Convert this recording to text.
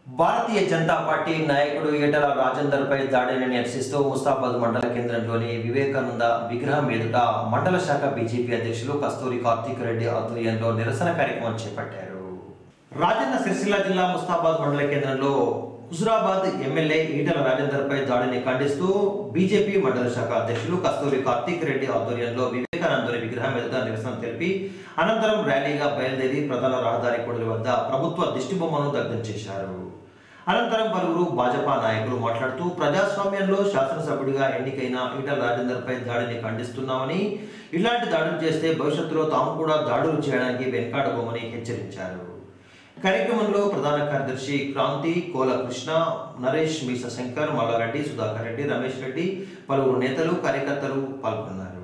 భారతీయ Janata party నాయకుడు ఈటల రాజేందర్ పై దాడిని నిరసిస్తూ ముస్తాబాద్ మండల కేంద్రంలోని వివేకానంద విగ్రహం ఎదుట మండల శాఖ బీజేపీ అధ్యక్షులు కస్తూరి కార్తీక్ రెడ్డి ఆధ్వర్యంలో నిరసన కార్యక్రమం చేపట్టారు రాజన్న సిరిసిల్ల జిల్లా ముస్తాబాద్ మండల కేంద్రంలో హుజురాబాద్ ఎమ్మెల్యే ఈటల రాజేందర్ పై దాడిని ఖండిస్తూ బీజేపీ మండల శాఖ అధ్యక్షులు కస్తూరి కార్తీక్ రెడ్డి ఆధ్వర్యంలో వివేకానందుని విగ్రహం ఎదుట నిరసన తెలిపి అనంతరం ర్యాలీగా బయలుదేరి ప్రధాన రహదారి కూడలి వద్ద ప్రభుత్వ దిష్టిబొమ్మను దగ్ధం చేశారు అనంతరం పలువురు భాజపా నాయకులు మాట్లాడుతూ ప్రజాస్వామ్యంలో శాసనసభ్యుడిగా ఎన్నికైన ఈటల రాజేందర్ పై దాడిని ఖండిస్తున్నామని ఇలాంటి దాడులు చేస్తే భవిష్యత్తులో తాము కూడా దాడులు చేయడానికి వెనకాడబోమని హెచ్చరించారు కార్యక్రమంలో ప్రధాన కార్యదర్శి క్రాంతి కోల కృష్ణ నరేష్ మీస శంకర్ మల్లారెడ్డి సుధాకర్ రెడ్డి రమేష్ రెడ్డి పలువురు నేతలు కార్యకర్తలు పాల్గొన్నారు